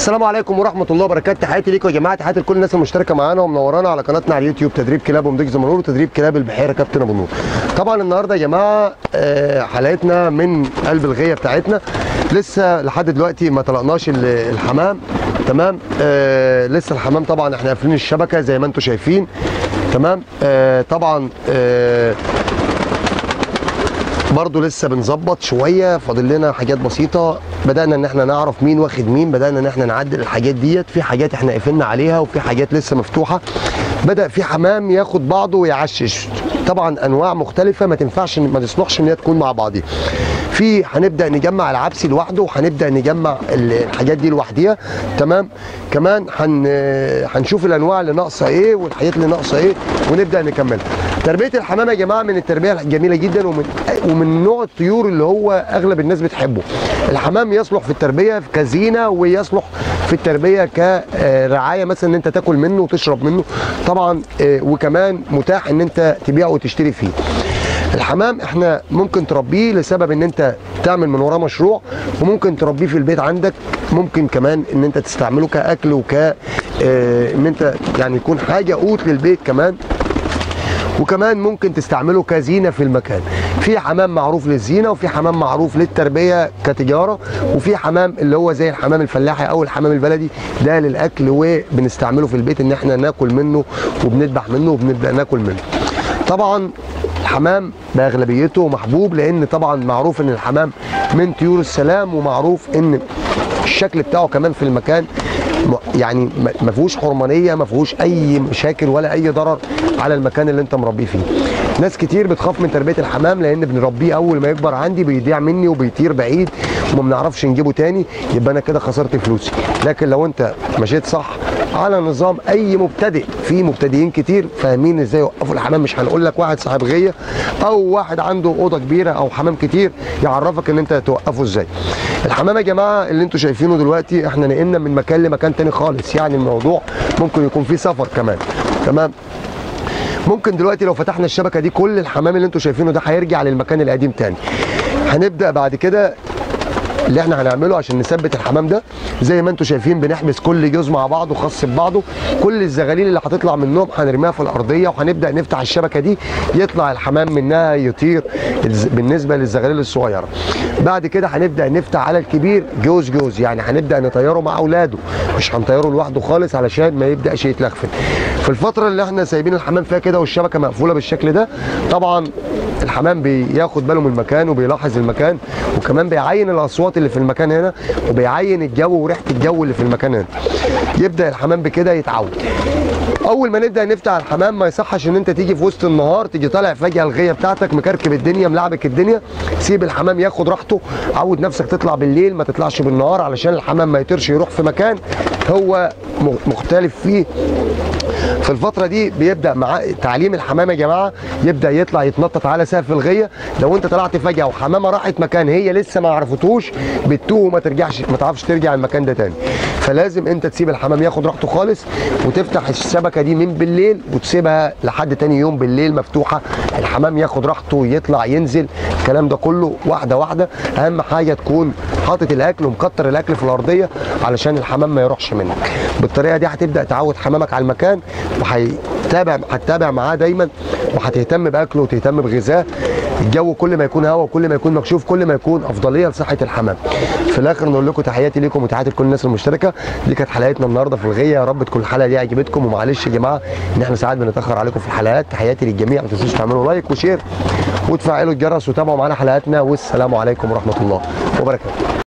السلام عليكم ورحمه الله وبركاته تحياتي ليكم يا جماعه تحياتي لكل الناس المشتركه معانا ومنورانا على قناتنا على اليوتيوب تدريب كلاب ومديك زمنور وتدريب كلاب البحيره كابتن ابو نور طبعا النهارده يا جماعه آه، حلقتنا من قلب الغيه بتاعتنا لسه لحد دلوقتي ما طلقناش ال- الحمام تمام آه لسه الحمام طبعا احنا قافلين الشبكه زي ما انتم شايفين تمام آه طبعا آه برضو لسه بنظبط شويه فاضل لنا حاجات بسيطه بدانا ان احنا نعرف مين واخد مين بدانا ان احنا نعدل الحاجات ديت في حاجات احنا قفلنا عليها وفي حاجات لسه مفتوحه بدا في حمام ياخد بعضه ويعشش طبعا انواع مختلفه ما تنفعش ما تصلحش ان هي تكون مع بعضيها في هنبدا نجمع العبسي لوحده وهنبدا نجمع ال- الحاجات دي لوحديها تمام كمان هن هنشوف الانواع اللي ناقصه ايه والحاجات اللي ناقصه ايه ونبدا نكملها تربيه الحمام يا جماعه من التربيه الجميله جدا ومن ومن نوع الطيور اللي هو اغلب الناس بتحبه الحمام يصلح في التربيه كزينه ويصلح في التربيه كرعايه مثلا ان انت تاكل منه وتشرب منه طبعا آه، وكمان متاح ان انت تبيعه وتشتري فيه الحمام احنا ممكن تربيه لسبب ان انت تعمل من وراه مشروع وممكن تربيه في البيت عندك ممكن كمان ان انت تستعمله كاكل وك اه ان انت يعني يكون حاجه قوت للبيت كمان وكمان ممكن تستعمله كزينه في المكان في حمام معروف للزينه وفي حمام معروف للتربيه كتجاره وفي حمام اللي هو زي الحمام الفلاحي او الحمام البلدي ده للاكل وبنستعمله في البيت ان احنا ناكل منه وبنذبح منه وبنبدا ناكل منه طبعا الحمام باغلبيته محبوب لان طبعا معروف ان الحمام من طيور السلام ومعروف ان الشكل بتاعه كمان في المكان م- يعني ما- ما فيهوش حرمانيه ما فيهوش اي مشاكل ولا اي ضرر على المكان اللي انت مربيه فيه ناس كتير بتخاف من تربيه الحمام لان بنربيه اول ما يكبر عندي بيضيع مني وبيطير بعيد وما بنعرفش نجيبه تاني يبقى انا كده خسرت فلوسي لكن لو انت مشيت صح على نظام اي مبتدئ في مبتدئين كتير فاهمين ازاي يوقفوا الحمام مش هنقول لك واحد صاحب غيه او واحد عنده اوضه كبيره او حمام كتير يعرفك ان انت توقفه ازاي الحمام يا جماعه اللي انتوا شايفينه دلوقتي احنا نقلنا من مكان لمكان تاني خالص يعني الموضوع ممكن يكون فيه سفر كمان تمام ممكن دلوقتي لو فتحنا الشبكه دي كل الحمام اللي انتوا شايفينه ده هيرجع للمكان القديم تاني هنبدا بعد كده اللي احنا هنعمله عشان نثبت الحمام ده زي ما انتم شايفين بنحبس كل جزء مع بعضه خاص ببعضه كل الزغاليل اللي هتطلع منهم هنرميها في الارضيه وهنبدا نفتح الشبكه دي يطلع الحمام منها يطير الز- بالنسبه للزغاليل الصغيره بعد كده هنبدا نفتح على الكبير جوز جوز يعني هنبدا نطيره مع اولاده مش هنطيره لوحده خالص علشان ما يبداش يتلخفن في الفتره اللي احنا سايبين الحمام فيها كده والشبكه مقفوله بالشكل ده طبعا الحمام بياخد باله من المكان وبيلاحظ المكان وكمان بيعين الاصوات اللي في المكان هنا وبيعين الجو وريحه الجو اللي في المكان هنا يبدا الحمام بكده يتعود اول ما نبدا نفتح الحمام ما يصحش ان انت تيجي في وسط النهار تيجي طالع فجاه الغيه بتاعتك مكركب الدنيا ملعبك الدنيا سيب الحمام ياخد راحته عود نفسك تطلع بالليل ما تطلعش بالنهار علشان الحمام ما يطيرش يروح في مكان هو م- مختلف فيه في الفتره دي بيبدا مع تعليم الحمام يا جماعه يبدا يطلع يتنطط على سقف الغيه لو انت طلعت فجاه وحمامه راحت مكان هي لسه ما عرفتوش بتوه وما ترجعش ما تعرفش ترجع المكان ده تاني فلازم انت تسيب الحمام ياخد راحته خالص وتفتح الشبكه دي من بالليل وتسيبها لحد تاني يوم بالليل مفتوحه الحمام ياخد راحته يطلع ينزل الكلام ده كله واحده واحده اهم حاجه تكون حاطط الاكل ومكتر الاكل في الارضيه علشان الحمام ما يروحش منك بالطريقه دي هتبدا تعود حمامك على المكان وهيتابع هتتابع معاه دايما وهتهتم باكله وتهتم بغذائه الجو كل ما يكون هوا وكل ما يكون مكشوف كل ما يكون افضليه لصحه الحمام في الاخر نقول لكم تحياتي ليكم وتحياتي لكل الناس المشتركه دي كانت حلقتنا النهارده في الغيه يا رب تكون الحلقه دي عجبتكم ومعلش يا جماعه ان احنا ساعات بنتاخر عليكم في الحلقات تحياتي للجميع ما تنسوش تعملوا لايك وشير وتفعلوا الجرس وتابعوا معانا حلقاتنا والسلام عليكم ورحمه الله وبركاته